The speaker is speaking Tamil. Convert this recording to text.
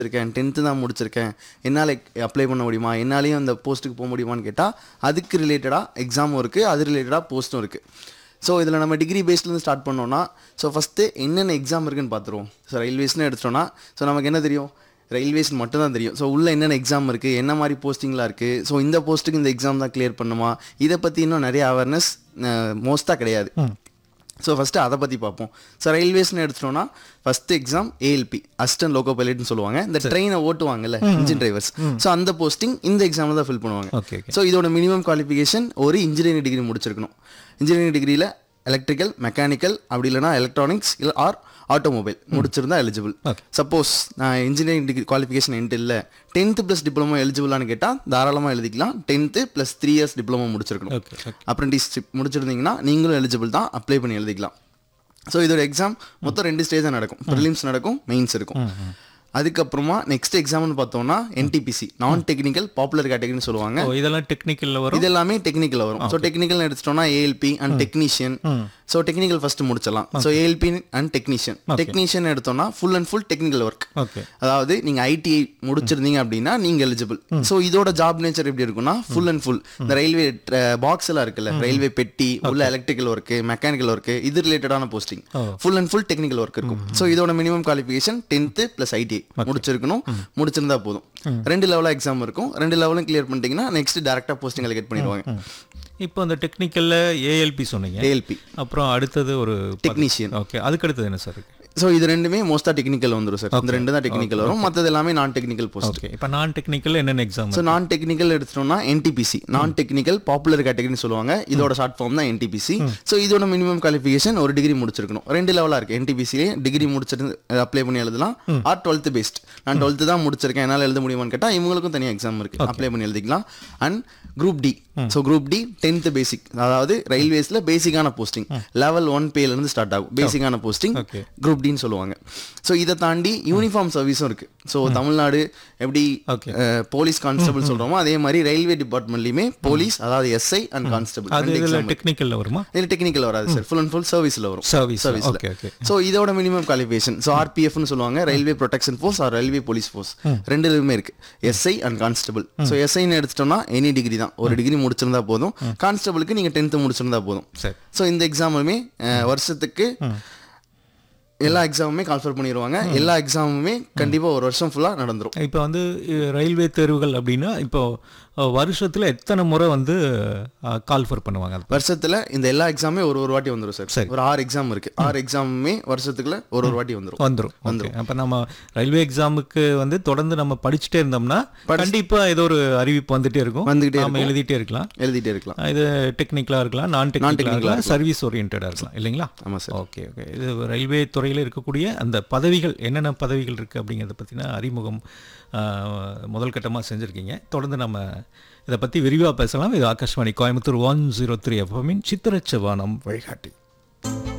இருக்கேன் டென்த்து தான் முடிச்சிருக்கேன் என்னால் அப்ளை பண்ண முடியுமா என்னாலையும் அந்த போஸ்ட்டுக்கு போக முடியுமான்னு கேட்டால் அதுக்கு ரிலேட்டடாக எக்ஸாமும் இருக்குது அது ரிலேட்டடாக போஸ்ட்டும் இருக்குது ஸோ இதில் நம்ம டிகிரி பேஸ்லேருந்து ஸ்டார்ட் பண்ணோம்னா ஸோ ஃபஸ்ட்டு என்னென்ன எக்ஸாம் இருக்குன்னு பார்த்துருவோம் ஸோ ரயில்வேஸ்னு எடுத்துட்டோம்னா ஸோ நமக்கு என்ன தெரியும் ரயில்வேஸ் மட்டும் தான் தெரியும் ஸோ உள்ள என்னென்ன எக்ஸாம் இருக்குது என்ன மாதிரி போஸ்டிங்லாம் இருக்குது ஸோ இந்த போஸ்ட்டுக்கு இந்த எக்ஸாம் தான் கிளியர் பண்ணுமா இதை பற்றி இன்னும் நிறைய அவேர்னஸ் மோஸ்ட்டாக கிடையாது ஸோ ஃபஸ்ட்டு அதை பற்றி பார்ப்போம் ஸோ ரயில்வேஸ்னு எடுத்துட்டோம்னா first exam ALP assistant loco பைலட்னு சொல்லுவாங்க இந்த ட்ரெயினை ஓட்டுவாங்கல்ல இன்ஜின் டிரைவர்ஸ் ஸோ அந்த போஸ்டிங் இந்த எக்ஸாமில் தான் ஃபில் பண்ணுவாங்க ஓகே ஓகே ஸோ இதோட மினிமம் குவாலிஃபிகேஷன் ஒரு இன்ஜினியரிங் டிகிரி முடிச்சிருக்கணும் இன்ஜினியரிங் டிகிரியில் எலக்ட்ரிக்கல் மெக்கானிக்கல் அப்படி இல்லைனா எலக்ட்ரானிக்ஸ் இல்லை ஆர் ஆட்டோமொபைல் முடிச்சிருந்தா எலிஜிபிள் Okay. சப்போஸ் நான் இன்ஜினியரிங் டிகிரி குவாலிஃபிகேஷன் என்ட்டு இல்லை டென்த்து ப்ளஸ் டிப்ளமோ எலிஜிபிளான்னு கேட்டால் தாராளமாக எழுதிக்கலாம் tenth plus three years diploma முடிச்சிருக்கணும் ஓகே ஓகே அப்ரெண்டிஸ்ஷிப் முடிச்சிருந்தீங்கன்னா நீங்களும் எலிஜிபிள் தான் அப்ளை பண்ணி எழுதிக்கலாம் ஸோ இதோட எக்ஸாம் மொத்தம் ரெண்டு ஸ்டேஜ் தான் நடக்கும் ப்ரிலிம்ஸ் நடக்கும் மெயின்ஸ் இருக்கும் அதுக்கப்புறமா நெக்ஸ்ட் எக்ஸாம்னு பார்த்தோம்னா என்டிபிசி நான் டெக்னிக்கல் பாப்புலர் கேட்டகரின்னு சொல்லுவாங்க ஓ இதெல்லாம் டெக்னிக்கல்ல வரும் இது எல்லாமே டெக்னிக்கல் வரும் ஸோ டெக்னிக்கல் எடுத்துட்டோம்னா ALP and technician so technical first முடிச்சிடலாம் so ALP and technician technician எடுத்தோம்னா full and full technical work okay அதாவது நீங்க ஐடிஐ முடிச்சிருந்தீங்க அப்படின்னா நீங்க எலிஜிபிள் ஸோ இதோட ஜாப் நேச்சர் எப்படி இருக்கும்னா ஃபுல் அண்ட் ஃபுல் இந்த ரயில்வே பாக்ஸ் எல்லாம் இருக்குல்ல ரயில்வே பெட்டி உள்ள எலக்ட்ரிக்கல் ஒர்க் மெக்கானிக்கல் ஒர்க் இது ரிலேட்டடான posting full and full technical work இருக்கும் ஸோ இதோட minimum qualification tenth plus ITI முடிச்சிருக்கணும் முடிச்சிருந்தா போதும் ரெண்டு லெவலாக எக்ஸாம் இருக்கும் ரெண்டு லெவலும் கிளியர் பண்ணிட்டீங்கன்னா நெக்ஸ்ட் டேரக்டா போஸ்டிங் அலகேட் பண்ணிடுவாங்க இப்போ அந்த டெக்னிக்கல்ல ஏஎல்பி சொன்னீங்க ஏஎல்பி அப்புறம் அடுத்தது ஒரு டெக்னீஷியன் ஓகே அதுக்கு அடுத்தது என்ன சார் இருக்கு ஸோ இது ரெண்டுமே மோஸ்டா டெக்னிக்கல் வந்துடும் சார் இந்த ரெண்டு தான் டெக்னிக்கல் வரும் மற்றது எல்லாமே நான் டெக்னிக்கல் போஸ்ட் ஓகே இப்போ நான் டெக்னிக்கல் என்னென்ன எக்ஸாம் ஸோ நான் டெக்னிக்கல் எடுத்துட்டோம்னா என்டிபிசி நான் டெக்னிக்கல் பாப்புலர் கேட்டகரின்னு சொல்லுவாங்க இதோட ஷார்ட் ஃபார்ம் தான் என்டிபிசி ஸோ இதோட மினிமம் குவாலிஃபிகேஷன் ஒரு டிகிரி முடிச்சிருக்கணும் ரெண்டு லெவலாக இருக்கு என்டிபிசிலே டிகிரி முடிச்சிருந்து அப்ளை பண்ணி எழுதலாம் ஆர் டுவெல்த் பேஸ்ட் நான் டுவெல்த்து தான் முடிச்சிருக்கேன் என்னால் எழுத முடியுமான்னு கேட்டால் இவங்களுக்கும் தனியாக எக்ஸாம் இருக்கு அப்ளை பண்ணி எழுதிக்கலாம் and group D so group D tenth basic அதாவது ரயில்வேஸ்ல பேசிக்கான போஸ்டிங் லெவல் ஒன் பேல இருந்து ஸ்டார்ட் ஆகும் பேசிக்கான போஸ்டிங் Okay. குரூப் டின்னு சொல்லுவாங்க ஸோ இதை தாண்டி யூனிஃபார்ம் சர்வீஸும் இருக்கு ஸோ தமிழ்நாடு எப்படி Okay. போலீஸ் கான்ஸ்டபிள் சொல்றோமோ அதே மாதிரி ரயில்வே டிபார்ட்மெண்ட்லயுமே போலீஸ் அதாவது எஸ்ஐ அண்ட் கான்ஸ்டபிள் அது இதில் டெக்னிக்கல்ல வருமா இதுல டெக்னிக்கல் வராது சார் ஃபுல் அண்ட் ஃபுல் சர்வீஸ்ல வரும் சர்வீஸ் சர்வீஸ்ல ஓகே ஓகே ஸோ இதோட மினிமம் குவாலிஃபிகேஷன் ஸோ ஆர்பிஎஃப்னு சொல்லுவாங்க railway protection force or railway police force ரெண்டுலுமே இருக்கு எஸ்ஐ அண்ட் கான்ஸ்டபிள் ஸோ எஸ்ஐன்னு எடுத்துட்டோம்னா எனி டிகிரி தான் ஒரு டிகிரி முடிச்சிருந்தா போதும் கான்ஸ்டபிளுக்கு நீங்க டென்த்து முடிச்சிருந்தா போதும் சரி ஸோ இந்த எக்ஸாமுமே வருஷத்துக்கு எல்லா எக்ஸாமுமே கால்ஃபர் பண்ணிடுவாங்க எல்லா எக்ஸாமுமே கண்டிப்பா ஒரு வருஷம் ஃபுல்லா நடந்துரும் இப்போ வந்து அஹ், ரயில்வே தேர்வுகள் அப்படின்னா இப்போ அஹ், வருஷத்துல எத்தனை முறை வந்து கால்ஃபர் பண்ணுவாங்க அது வருஷத்துல இந்த எல்லா எக்ஸாமே ஒரு ஒரு வாட்டி வந்துரும் சார் சரி. ஒரு ஆறு எக்ஸாம் இருக்கு ஆறு எக்ஸாமுமே வருஷத்துக்குள்ள ஒரு ஒரு வாட்டி வந்துரும் வந்துரும் வந்துரும் அப்ப நம்ம ரயில்வே எக்ஸாமுக்கு வந்து தொடர்ந்து நம்ம படிச்சுட்டே இருந்தோம்னா கண்டிப்பா ஏதோ ஒரு அறிவிப்பு வந்துட்டே இருக்கும் வந்துகிட்டே நாம எழுதிட்டே இருக்கலாம் எழுதிட்டே இருக்கலாம் இது டெக்னிக்கலா இருக்கலாம் நான் டெக்னிக்கலா இருக்கலாம் சர்வீஸ் ஓரியன்டா இருக்கலாம் இல்லைங்களா ஆமா சார் ஓகே ஓகே இது ரயில்வே துறையில் இருக்கக்கூடிய அந்த பதவிகள் என்னென்ன பதவிகள் இருக்குது அப்படிங்கிறத பற்றின அறிமுகம் ஆஹ், முதல் கட்டமாக செஞ்சுருக்கீங்க தொடர்ந்து நம்ம இதை பற்றி விரிவாக பேசலாம் இது Akashvani Coimbatore one zero three எஃப்எம்மின் சித்திரச்சவானம் வழிகாட்டி